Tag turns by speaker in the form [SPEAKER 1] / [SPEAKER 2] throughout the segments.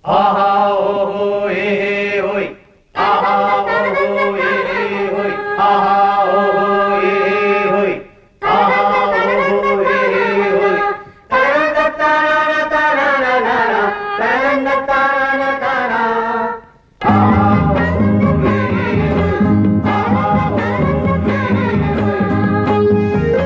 [SPEAKER 1] ஆஹா ஓஹோ ஏ ஓய் ஆஹா ஓஹோ ஏ ஓய் ஆஹா ஓஹோ ஏ ஓய் ஆஹா ஓஹோ ஏ ஓய் தரன தரன தரன தரன தரன தரன தரன ஆஹா ஓஹோ ஏ ஓய் ஆஹா ஓஹோ ஏ ஓய்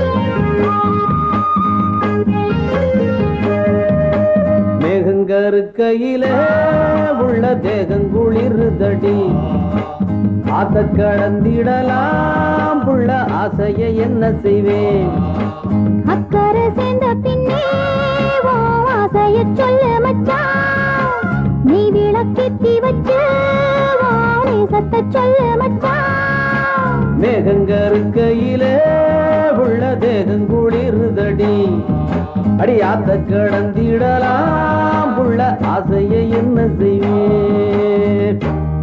[SPEAKER 2] மேகங்கருக்கையில உள்ள தேகங்குளிருதடி ஆத்த கடந்திடலாம் புள்ள ஆசைய என்ன செய்வேன்
[SPEAKER 3] அக்கறை சேர்ந்த பின்னே ஓ ஆசைய சொல்லு மச்சான் நீ விளக்கேத்தி வச்சு ஓ நேசத்தை சொல்லு மச்சான்
[SPEAKER 2] மேகங்கருக்கையில உள்ள தேகங்குளிருதடி அடி ஆத்த கடந்திடலாம் புள்ள ஆசைய என்ன செய்வேன்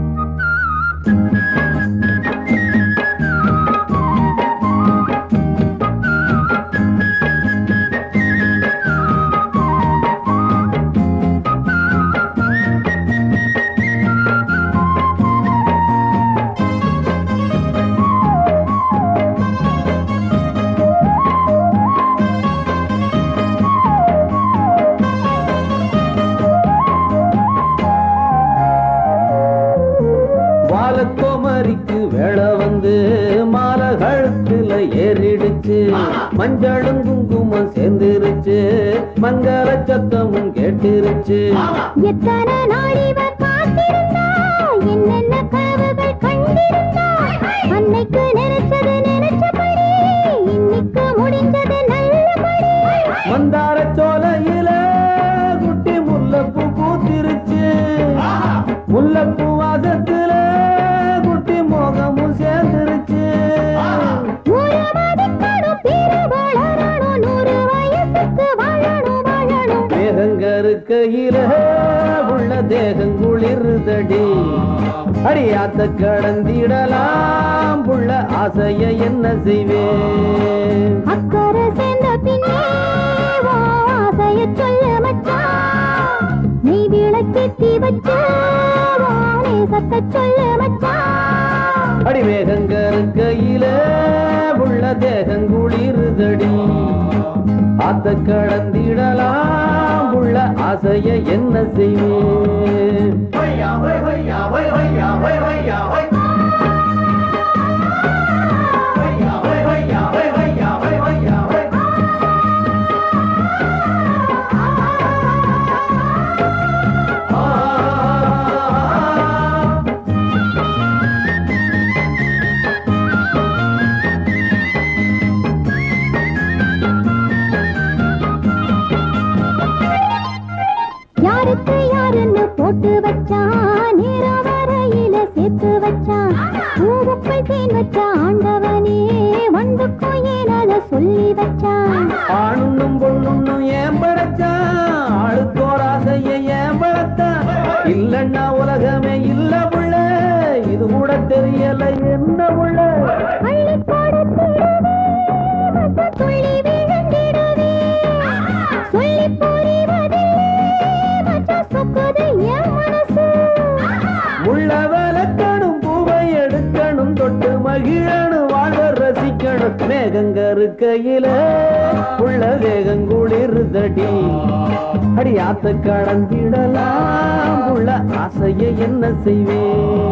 [SPEAKER 2] வாழக்கோமரிக்கு வேலை வந்து மாலை கழுத்துல ஏறிடுச்சு மஞ்சளும் குங்குமம் சேர்ந்துருச்சு மங்கள சத்தமும் கேட்டுருச்சு
[SPEAKER 3] எத்தனை நாள் இவர் காத்திருந்தா என்னென்ன கனவுகள் கண்டிருந்தா அன்னைக்கு நினைச்சது நினைச்சபடி இன்னைக்கு முடிஞ்சது நல்லபடி
[SPEAKER 2] மந்தார சோலையில குட்டி முல்லப்பூ பூத்திருச்சு முல்லப்பூ வாசத்துல குட்டி மோகமும் சேர்ந்துருச்சு
[SPEAKER 3] ஒரு மதிக்கணும் பிற வளரணும் நூறு வயசுக்கு வாழணும் வாழணும்
[SPEAKER 2] மேகங்கருக்கையில உள்ள தேகங்குளிருதடி அடியாத்த கடந்திடலாம் புள்ள ஆசைய என்ன செய்வேன்
[SPEAKER 3] அக்கறை சேர்ந்த பின்னே ஓ ஆசைய சொல்லு மச்சான் நீ விளக்கேத்தி வச்சு ஓ நேசத்தை சொல்லு மச்சான்
[SPEAKER 2] அடி மேகங்கருக்கையில உள்ள தேகங்குளிருதடி ஆத்த கடந்திடலாம் புள்ள ஆசைய என்ன செய்வேன்
[SPEAKER 1] ஹொய்யா ஹொய் ஹொய்யா ஹொய் ஹொய்யா ஹொய் ஹொய்யா ஹொய் ஹொய்யா ஹொய் ஹொய்யா ஹொய் ஹொய்யா ஹொய் ஹொய்யா ஹொய்
[SPEAKER 3] யாருக்கு யாருன்னு போட்டு வச்சான் நேரம் வரையில சேர்த்து வச்சான் பூவுக்குள் தேன் வச்ச ஆண்டவனே வண்டுக்கும் ஏன் அதை சொல்லி வச்சான்
[SPEAKER 2] ஆணுன்னும் பொண்ணுன்னும் ஏன் படைச்சான் ஆளுக்கோர் ஆசைய ஏன் படைத்தான் இல்லன்னா உலகமே இல்ல புள்ள இது கூட தெரியல என்ன புள்ள
[SPEAKER 3] அள்ளி போடத்திடவே மத்த துள்ளி விழுந்திடவே சொல்லி புரிவதில்லை மச்ச சொக்குது என் மனசு
[SPEAKER 2] உள்ள விளக்கணும் பூவை எடுக்கணும் தொட்டு மகிழணும் வாழ ரசிக்கணும் மேகங்கருக்கையில உள்ள வேகங்குளிருதடி அடி ஆத்த கடந்திடலாம் உள்ள ஆசைய என்ன செய்வேன்